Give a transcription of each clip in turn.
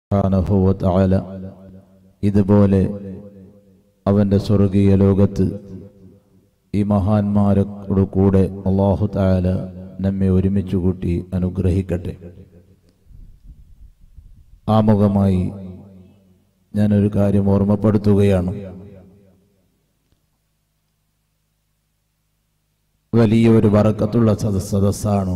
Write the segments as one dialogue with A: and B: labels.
A: സുബ്ഹാനഹു വ തആല ഇതുപോലെ അവന്റെ സ്വർഗീയ ലോകത്ത് ഈ മഹാന്മാരോട് കൂടെ അള്ളാഹു താല നമ്മെ ഒരുമിച്ച് കൂട്ടി അനുഗ്രഹിക്കട്ടെ ആമുഖമായി ഞാനൊരു കാര്യം ഓർമ്മപ്പെടുത്തുകയാണ് വലിയ ഒരു വറക്കത്തുള്ള സദ- സദസ്സാണ്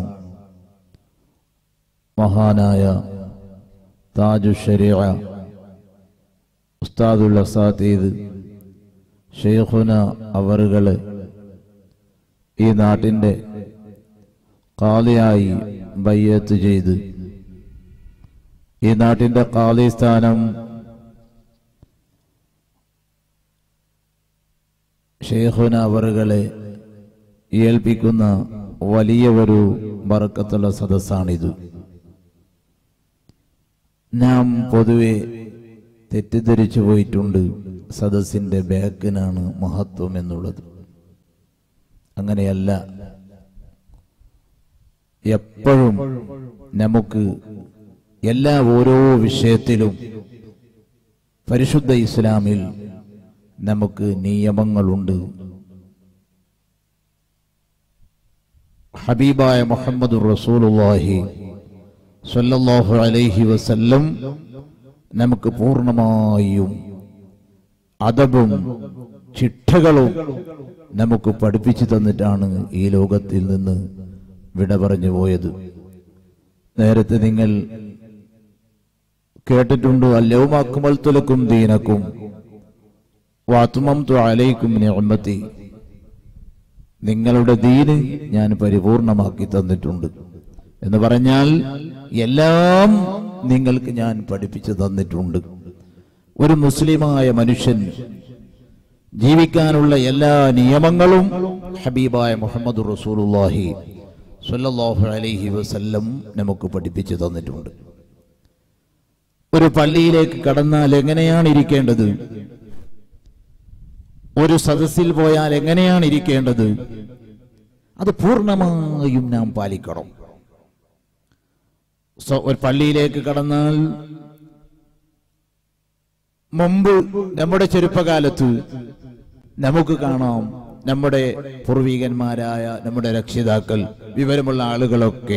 A: മഹാനായ താജു ശരീഅ ഉസ്താദുൽ അസാത്തീദ് ഷെയ്ഖുന അവറുകള് ഈ നാട്ടിൻ്റെ കാളിയായി ബയ്യത്ത് ചെയ്ത് ഈ നാട്ടിൻ്റെ കാളി സ്ഥാനം ഷെയ്ഖുന അവറുകളെ ഏൽപ്പിക്കുന്ന വലിയ ഒരു ബറക്കത്തുള്ള സദസ്സാണിത് നാം പൊതുവെ തെറ്റിദ്ധരിച്ചു പോയിട്ടുണ്ട് സദസ്സിന്റെ ബാക്കിനാണ് മഹത്വം എന്നുള്ളത് അങ്ങനെയല്ല എപ്പോഴും നമുക്ക് എല്ലാ ഓരോ വിഷയത്തിലും പരിശുദ്ധ ഇസ്ലാമിൽ നമുക്ക് നിയമങ്ങളുണ്ട് ഹബീബായ മുഹമ്മദ് റസൂലുള്ളാഹി സ്വല്ലല്ലാഹു അലൈഹി വസല്ലം നമുക്ക് പൂർണ്ണമായും അതബും ചിട്ടകളും നമുക്ക് പഠിപ്പിച്ചു തന്നിട്ടാണ് ഈ ലോകത്തിൽ നിന്ന് വിട പറഞ്ഞു പോയത് നേരത്തെ നിങ്ങൾ കേട്ടിട്ടുണ്ട് അല്ലവുമാക്കുമൽ തുലക്കും ദീനക്കും വാത്തുമം തു അലൈക്കും നിഅമത്തി നിങ്ങളുടെ ദീന് ഞാൻ പരിപൂർണമാക്കി തന്നിട്ടുണ്ട് എന്ന് പറഞ്ഞാൽ എല്ലാം നിങ്ങൾക്ക് ഞാൻ പഠിപ്പിച്ചു തന്നിട്ടുണ്ട് ഒരു മുസ്ലിമായ മനുഷ്യൻ ജീവിക്കാനുള്ള എല്ലാ നിയമങ്ങളും ഹബീബായ മുഹമ്മദ് റസൂലുള്ളാഹി സ്വല്ലല്ലാഹു അലൈഹി വസല്ലം നമുക്ക് പഠിപ്പിച്ചു തന്നിട്ടുണ്ട് ഒരു പള്ളിയിലേക്ക് കടന്നാൽ എങ്ങനെയാണ് ഇരിക്കേണ്ടത് ഒരു സദസ്സിൽ പോയാൽ എങ്ങനെയാണ് ഇരിക്കേണ്ടത് അത് പൂർണ്ണമായും നാം പാലിക്കണം സോ ഒരു പള്ളിയിലേക്ക് കടന്നാൽ മുമ്പ് നമ്മുടെ ചെറുപ്പകാലത്ത് നമുക്ക് കാണാം നമ്മുടെ പൂർവികന്മാരായ നമ്മുടെ രക്ഷിതാക്കൾ വിവരമുള്ള ആളുകളൊക്കെ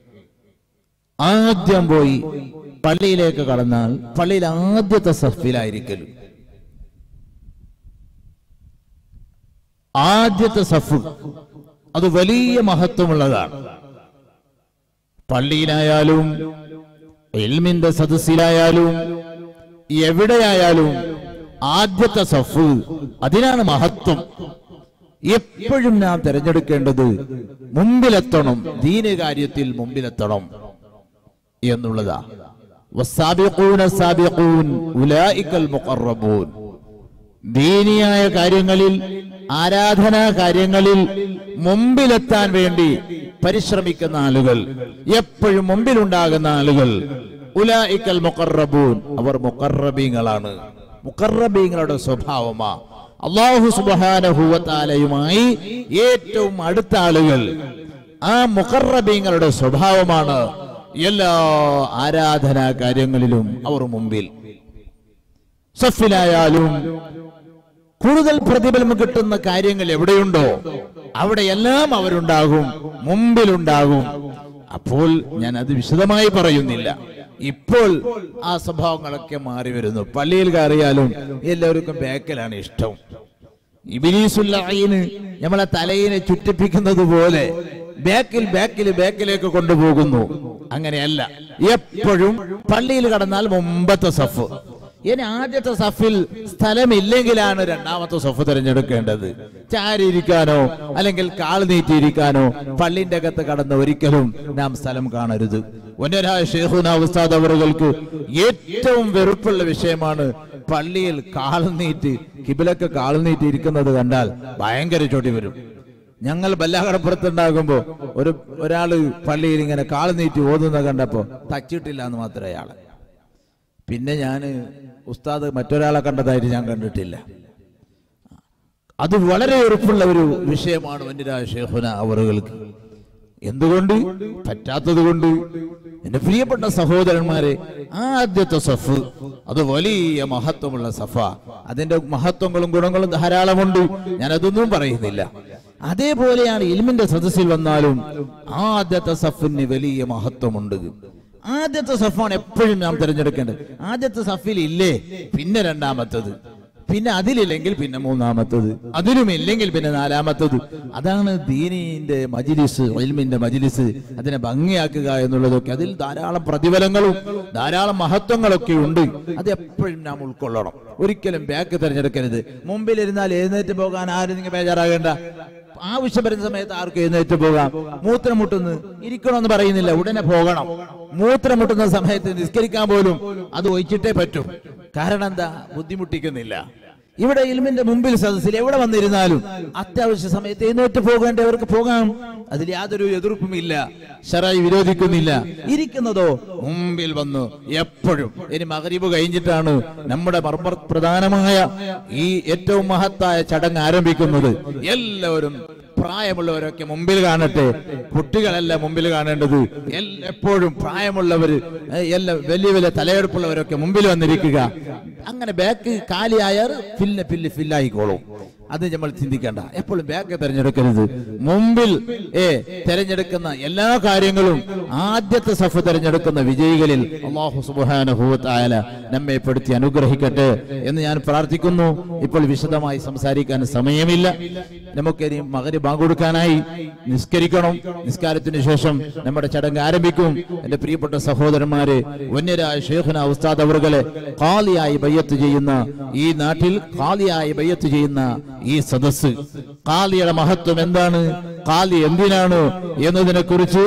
A: ആദ്യം പോയി പള്ളിയിലേക്ക് കടന്നാൽ പള്ളിയിൽ ആദ്യത്തെ സഫിലായിരിക്കലും ആദ്യത്തെ സഫ് അത് വലിയ മഹത്വമുള്ളതാണ് പള്ളിയിലായാലും എൽമിന്റെ സദസ്സിലായാലും എവിടെയായാലും ആദ്യത്തെ സഫ് അതിനാണ് മഹത്വം എപ്പോഴും നാം തിരഞ്ഞെടുക്കേണ്ടത് മുമ്പിലെത്തണം ദീന കാര്യത്തിൽ മുമ്പിലെത്തണം എന്നുള്ളതാ വസ്സാബിഖൂന സാബിഖൂൻ ഉലൈക്കൽ മുഖറബൂൻ ദീനിയായ കാര്യങ്ങളിൽ ആരാധനാ കാര്യങ്ങളിൽ മുമ്പിലെത്താൻ വേണ്ടി പരിശ്രമിക്കുന്ന ആളുകൾ എപ്പോഴും മുമ്പിലുണ്ടാകുന്ന ആളുകൾ ഉലായിക്കൽ മുഖറബൂൻ അവർ മുഖറബീങ്ങളാണ് മുഖറബീങ്ങളുടെ സ്വഭാവമാ അള്ളാഹു സുബാനഹുവത്താലയുമായി ഏറ്റവും അടുത്ത ആളുകൾ ആ മുഖറബീങ്ങളുടെ സ്വഭാവമാണ് എല്ലാ ആരാധനാ കാര്യങ്ങളിലും അവർ മുമ്പിൽ സഫിലായാലും കൂടുതൽ പ്രതിഫലം കിട്ടുന്ന കാര്യങ്ങൾ എവിടെയുണ്ടോ അവിടെയെല്ലാം അവരുണ്ടാകും മുമ്പിലുണ്ടാകും അപ്പോൾ ഞാൻ അത് വിശദമായി പറയുന്നില്ല ഇപ്പോൾ ആ സ്വഭാവങ്ങളൊക്കെ മാറി വരുന്നു പള്ളിയിൽ കയറിയാലും എല്ലാവർക്കും ബേക്കലാണ് ഇഷ്ടം ഇബിലീസുല്ലീന് നമ്മളെ തലയിനെ ചുറ്റിപ്പിക്കുന്നത് പോലെ ബാക്കിൽ ബാക്കിൽ ബാക്കിലേക്ക് കൊണ്ടുപോകുന്നു അങ്ങനെയല്ല എപ്പോഴും പള്ളിയിൽ കടന്നാൽ മുമ്പത്തെ സഫ് ഇനി ആദ്യത്തെ സഫിൽ സ്ഥലമില്ലെങ്കിലാണ് രണ്ടാമത്തെ സഫ് തിരഞ്ഞെടുക്കേണ്ടത് ചാരിയിരിക്കാനോ അല്ലെങ്കിൽ കാൽ നീറ്റിയിരിക്കാനോ പള്ളിന്റെ അകത്ത് കടന്ന് ഒരിക്കലും നാം സ്ഥലം കാണരുത് ഒന്നരായ ഷെയ്ഖുന ഉസ്താദ് അവറുകൾക്ക് ഏറ്റവും വെറുപ്പുള്ള വിഷയമാണ് പള്ളിയിൽ കാൽ നീട്ടി കിബിലൊക്കെ കാൽ നീട്ടി ഇരിക്കുന്നത് കണ്ടാൽ ഭയങ്കര ചൊടി വരും ഞങ്ങൾ ബല്ലാകടപ്പുറത്തുണ്ടാകുമ്പോ ഒരു ഒരാള് പള്ളിയിൽ ഇങ്ങനെ കാൽ നീട്ടി ഓതുന്ന കണ്ടപ്പോ തച്ചിട്ടില്ല എന്ന് മാത്രമേ അയാളെ പിന്നെ ഞാൻ ഉസ്താദ് മറ്റൊരാളെ കണ്ടതായിട്ട് ഞാൻ കണ്ടിട്ടില്ല അത് വളരെ ഉറപ്പുള്ള ഒരു വിഷയമാണ് വന്യരായ ഷേഖുന അവറുകൾക്ക് എന്തുകൊണ്ട് പറ്റാത്തത് കൊണ്ട് എന്റെ പ്രിയപ്പെട്ട സഹോദരന്മാരെ ആദ്യത്തെ സഫ് അത് വലിയ മഹത്വമുള്ള സഫ അതിന്റെ മഹത്വങ്ങളും ഗുണങ്ങളും ധാരാളമുണ്ട് ഞാൻ അതൊന്നും പറയുന്നില്ല അതേപോലെയാണ് ഇൽമിന്റെ സദസ്സിൽ വന്നാലും ആദ്യത്തെ സഫിന് വലിയ മഹത്വമുണ്ട് ആദ്യത്തെ സഫാണ് എപ്പോഴും നാം തിരഞ്ഞെടുക്കേണ്ടത് ആദ്യത്തെ സഫിൽ ഇല്ലേ പിന്നെ രണ്ടാമത്തത് പിന്നെ അതിലില്ലെങ്കിൽ പിന്നെ മൂന്നാമത്തത് അതിലും ഇല്ലെങ്കിൽ പിന്നെ നാലാമത്തത് അതാണ് ദീനിന്റെ മജിലിസ് ഇൽമിന്റെ മജിലിസ് അതിനെ ഭംഗിയാക്കുക എന്നുള്ളതൊക്കെ അതിൽ ധാരാളം പ്രതിഫലങ്ങളും ധാരാളം മഹത്വങ്ങളൊക്കെ ഉണ്ട് അത് എപ്പോഴും നാം ഉൾക്കൊള്ളണം ഒരിക്കലും ബാക്ക് തിരഞ്ഞെടുക്കരുത് മുമ്പിലിരുന്നാൽ എഴുന്നേറ്റ് പോകാൻ ആരും നിങ്ങൾ ബേജാറാകേണ്ട ആവശ്യം വരുന്ന സമയത്ത് ആർക്കും എഴുന്നേറ്റ് പോകാം മൂത്രം മുട്ടുന്നു ഇരിക്കണമെന്ന് പറയുന്നില്ല ഉടനെ പോകണം മൂത്രം മുട്ടുന്ന സമയത്ത് നിസ്കരിക്കാൻ പോലും അത് ഒഴിച്ചിട്ടേ പറ്റും കാരണം എന്താ ബുദ്ധിമുട്ടിക്കുന്നില്ല ഇവിടെ ഇൽമിന്റെ മുമ്പിൽ സദസ്സിൽ എവിടെ വന്നിരുന്നാലും അത്യാവശ്യ സമയത്ത് എഴുന്നേറ്റ് പോകേണ്ടവർക്ക് പോകാം അതിൽ യാതൊരു എതിർപ്പുമില്ല ഷറായി വിരോധിക്കുന്നില്ല ഇരിക്കുന്നതോ മുമ്പിൽ വന്നു എപ്പോഴും ഇനി മകരീബ് കഴിഞ്ഞിട്ടാണ് നമ്മുടെ മർമ്മ പ്രധാനമായ ഈ ഏറ്റവും മഹത്തായ ചടങ്ങ് ആരംഭിക്കുന്നത് എല്ലാവരും പ്രായമുള്ളവരൊക്കെ മുമ്പിൽ കാണട്ടെ കുട്ടികളല്ല മുമ്പിൽ കാണേണ്ടത് എൽ- എപ്പോഴും പ്രായമുള്ളവര് ഏ, എല്ലാ വലിയ വലിയ തലയെടുപ്പുള്ളവരൊക്കെ മുമ്പിൽ വന്നിരിക്കുക അങ്ങനെ ബാക്ക് കാലിയായാൽ ഫില്ല് ഫില്ല് ഫില്ലായിക്കോളും അത് നമ്മൾ ചിന്തിക്കേണ്ട എപ്പോഴും ബാക്ക് തിരഞ്ഞെടുക്കരുത് മുമ്പിൽ ഏ തിരഞ്ഞെടുക്കുന്ന എല്ലാ കാര്യങ്ങളും ആദ്യത്തെ സഫ് തിരഞ്ഞെടുക്കുന്ന വിജയികളിൽ അള്ളാഹു സുബാനുഭൂത്തായ നമ്മെ പെടുത്തി അനുഗ്രഹിക്കട്ടെ എന്ന് ഞാൻ പ്രാർത്ഥിക്കുന്നു ഇപ്പോൾ വിശദമായി സംസാരിക്കാൻ സമയമില്ല നമുക്കിനി മകന് ബാങ്ക് കൊടുക്കാനായി നിസ്കരിക്കണം നിസ്കാരത്തിന് ശേഷം നമ്മുടെ ചടങ്ങ് ആരംഭിക്കും എന്റെ പ്രിയപ്പെട്ട സഹോദരന്മാരെ വന്യരായ ഷേഖുന ഉസ്താദ് അവറുകളെ കാലിയായി ബയ്യത്ത് ചെയ്യുന്ന ഈ നാട്ടിൽ കാലിയായി ബയ്യത്ത് ചെയ്യുന്ന ഈ സദസ്സ് കാലിയുടെ മഹത്വം എന്താണ് കാലി എന്തിനാണ് എന്നതിനെ കുറിച്ച്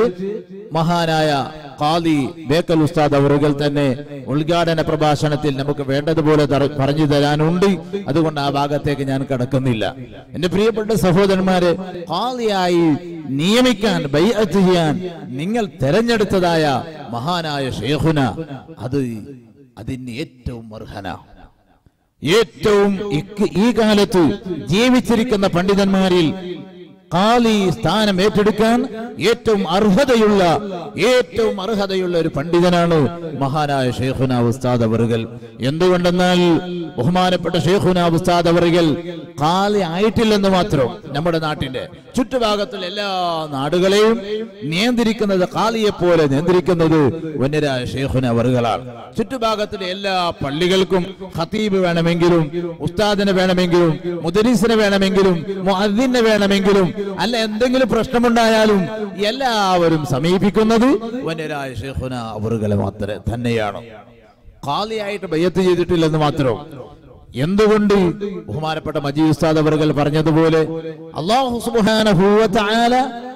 A: മഹാനായ കാലി ബേക്കൽ ഉസ്താദ് അവറുകൾ തന്നെ ഉദ്ഘാടന പ്രഭാഷണത്തിൽ നമുക്ക് വേണ്ടതുപോലെ തറ- പറഞ്ഞു തരാനുണ്ട് അതുകൊണ്ട് ആ ഭാഗത്തേക്ക് ഞാൻ കടക്കുന്നില്ല എന്റെ പ്രിയപ്പെട്ട സഹോദരന്മാരെ കാലിയായി നിയമിക്കാൻ ബൈഅത്ത് ചെയ്യാൻ നിങ്ങൾ തെരഞ്ഞെടുത്തതായ മഹാനായ ഷേഖുന അത് അതിന് ഏറ്റവും അർഹന ഏറ്റവും ഇക്ക്- ഈ കാലത്ത് ജീവിച്ചിരിക്കുന്ന പണ്ഡിതന്മാരിൽ കാലി സ്ഥാനം ഏറ്റെടുക്കാൻ ഏറ്റവും അർഹതയുള്ള ഏറ്റവും അർഹതയുള്ള ഒരു പണ്ഡിതനാണ് മഹാനായ ഷെയ്ഖുന ഉസ്താദ് അവറുകൾ എന്തുകൊണ്ടെന്നാൽ ബഹുമാനപ്പെട്ട ഷെയ്ഖുന ഉസ്താദ് അവറുകൾ കാലി ആയിട്ടില്ലെന്ന് മാത്രം നമ്മുടെ നാട്ടിന്റെ ചുറ്റുഭാഗത്തുള്ള എല്ലാ നാടുകളെയും നിയന്ത്രിക്കുന്നത് കാലിയെ പോലെ നിയന്ത്രിക്കുന്നത് വന്യരായ ഷെയ്ഖുന അവറുകളാണ് ചുറ്റുഭാഗത്തിലെ എല്ലാ പള്ളികൾക്കും ഖത്തീബ് വേണമെങ്കിലും ഉസ്താദിനെ വേണമെങ്കിലും മുദരീസിനെ വേണമെങ്കിലും മുഅദ്ദിനെ വേണമെങ്കിലും അല്ല എന്തെങ്കിലും പ്രശ്നമുണ്ടായാലും എല്ലാവരും സമീപിക്കുന്നത് വന്യരായ ഷെയ്ഖുന അവറുകളെ മാത്രമേ തന്നെയാണ് ഖാലിയായിട്ട് ബയ്യത്ത് ചെയ്തിട്ടില്ലെന്ന് മാത്രം എന്തുകൊണ്ട് ബഹുമാനപ്പെട്ട മജീദ് ഉസ്താദ് അവറുകൾ പറഞ്ഞതുപോലെ അള്ളാഹു സുബ്ഹാനഹു വ തആല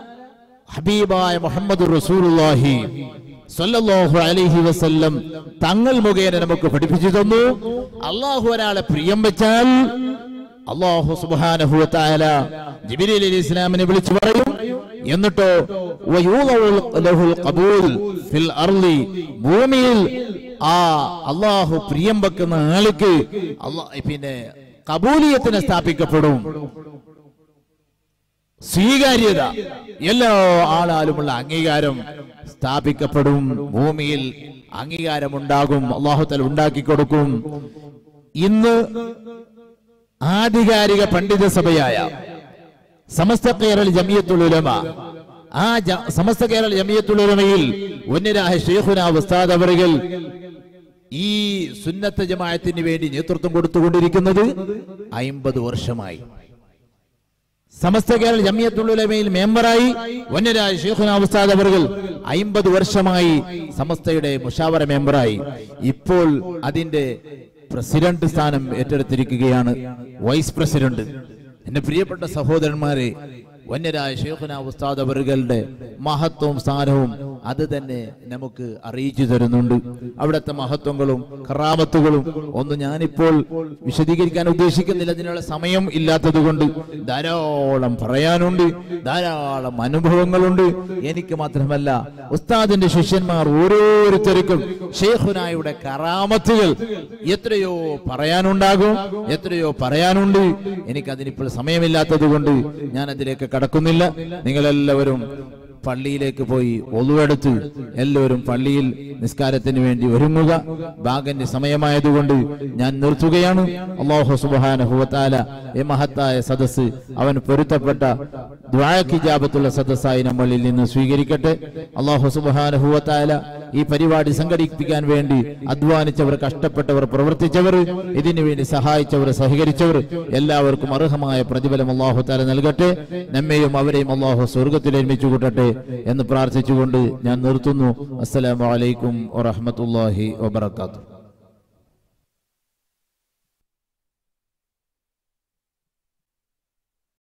A: ഹബീബായ മുഹമ്മദ് റസൂലുള്ളാഹി സല്ലല്ലാഹു അലൈഹി വസല്ലം തങ്ങൾ മുഖേന നമുക്ക് പഠിപ്പിച്ചു തന്നു അള്ളാഹു ഒരാളെ പ്രിയം വെച്ചാൽ അള്ളാഹു സുബ്ഹാനഹു വ തആല ജിബ്രീൽ അലൈഹി ഇസ്ലാമിനെ വിളിച്ചു പറയും എന്നിട്ടോ വയൂളഉൽ ലഹുൽ ഖബൂൽ ഫിൽ അർളി ഭൂമിയിൽ ആ അള്ളാഹു പ്രിയം വെക്കുന്ന ആൾക്ക് അള്ളാ പിന്നെ കബൂലിയത്തിനെ സ്ഥാപിക്കപ്പെടും സ്വീകാര്യത എല്ലാ ആളാലുമുള്ള അംഗീകാരം സ്ഥാപിക്കപ്പെടും ഭൂമിയിൽ അംഗീകാരമുണ്ടാകും അള്ളാഹുത്തൽ ഉണ്ടാക്കി കൊടുക്കും ഇന്ന് ആധികാരിക പണ്ഡിത സഭയായ സമസ്ത കേരള ജമിയത്തുൽ ഉലമ ആ ജ- സമസ്ത കേരള ജമിയത്തുൽ ഉലമയിൽ ഉന്നരായ ഷെയ്ഖുന ഉസ്താദ് അവറുകൾ ഈ സുന്നത്ത് ജമാഅത്തിന് വേണ്ടി നേതൃത്വം കൊടുത്തുകൊണ്ടിരിക്കുന്നത് അയിമ്പത് വർഷമായി സമസ്ത കേരള ജമിയത്തുള്ളമയിൽ മെമ്പറായി വന്യരായ ഷെയ്ഖുന ഉസ്താദ് അവറുകൾ അയിമ്പത് വർഷമായി സമസ്തയുടെ മുഷാവറ മെമ്പറായി ഇപ്പോൾ അതിന്റെ പ്രസിഡന്റ് സ്ഥാനം ഏറ്റെടുത്തിരിക്കുകയാണ് വൈസ് പ്രസിഡന്റ് എന്റെ പ്രിയപ്പെട്ട സഹോദരന്മാരെ വന്യരായ ഷെയ്ഖുന ഉസ്താദ് അവറുകളുടെ മഹത്വവും സ്ഥാനവും അത് തന്നെ നമുക്ക് അറിയിച്ചു തരുന്നുണ്ട് അവിടുത്തെ മഹത്വങ്ങളും കറാമത്തുകളും ഒന്നും ഞാനിപ്പോൾ വിശദീകരിക്കാൻ ഉദ്ദേശിക്കുന്നില്ല അതിനുള്ള സമയം ഇല്ലാത്തത് കൊണ്ട് ധാരാളം പറയാനുണ്ട് ധാരാളം അനുഭവങ്ങളുണ്ട് എനിക്ക് മാത്രമല്ല ഉസ്താദിന്റെ ശിഷ്യന്മാർ ഓരോരുത്തർക്കും ഷെയ്ഖുനായുടെ കറാമത്തുകൾ എത്രയോ പറയാനുണ്ടാകും എത്രയോ പറയാനുണ്ട് എനിക്ക് അതിനിപ്പോൾ സമയമില്ലാത്തത് കൊണ്ട് ഞാൻ അതിലേക്ക് കടക്കുന്നില്ല നിങ്ങളെല്ലാവരും പള്ളിയിലേക്ക് പോയി ഒലുവെടുത്ത് എല്ലാവരും പള്ളിയിൽ നിസ്കാരത്തിന് വേണ്ടി ഒരുങ്ങുക ബാഗന്റെ സമയമായതുകൊണ്ട് ഞാൻ നിർത്തുകയാണ് അള്ളാഹു സുബാനഹുവത്താല ഈ മഹത്തായ സദസ്സ് അവൻ പൊരുത്തപ്പെട്ട ദ്വായക്കിജാബത്തുള്ള സദസ്സായി നമ്മളിൽ നിന്ന് സ്വീകരിക്കട്ടെ അള്ളാഹു സുബാനഹുവത്താല ഈ പരിപാടി സംഘടിപ്പിക്കാൻ വേണ്ടി അധ്വാനിച്ചവർ കഷ്ടപ്പെട്ടവർ പ്രവർത്തിച്ചവർ ഇതിനു വേണ്ടി സഹായിച്ചവർ സഹകരിച്ചവർ എല്ലാവർക്കും അർഹമായ പ്രതിഫലം അള്ളാഹു താല നൽകട്ടെ നമ്മെയും അവരെയും അള്ളാഹു സ്വർഗത്തിൽ ഒരുമിച്ച് കൂട്ടട്ടെ എന്ന് പ്രാർത്ഥിച്ചുകൊണ്ട് ഞാൻ നിർത്തുന്നു അസ്സലാമു അലൈക്കും വറഹമത്തല്ലാഹി വബർക്കാത്തു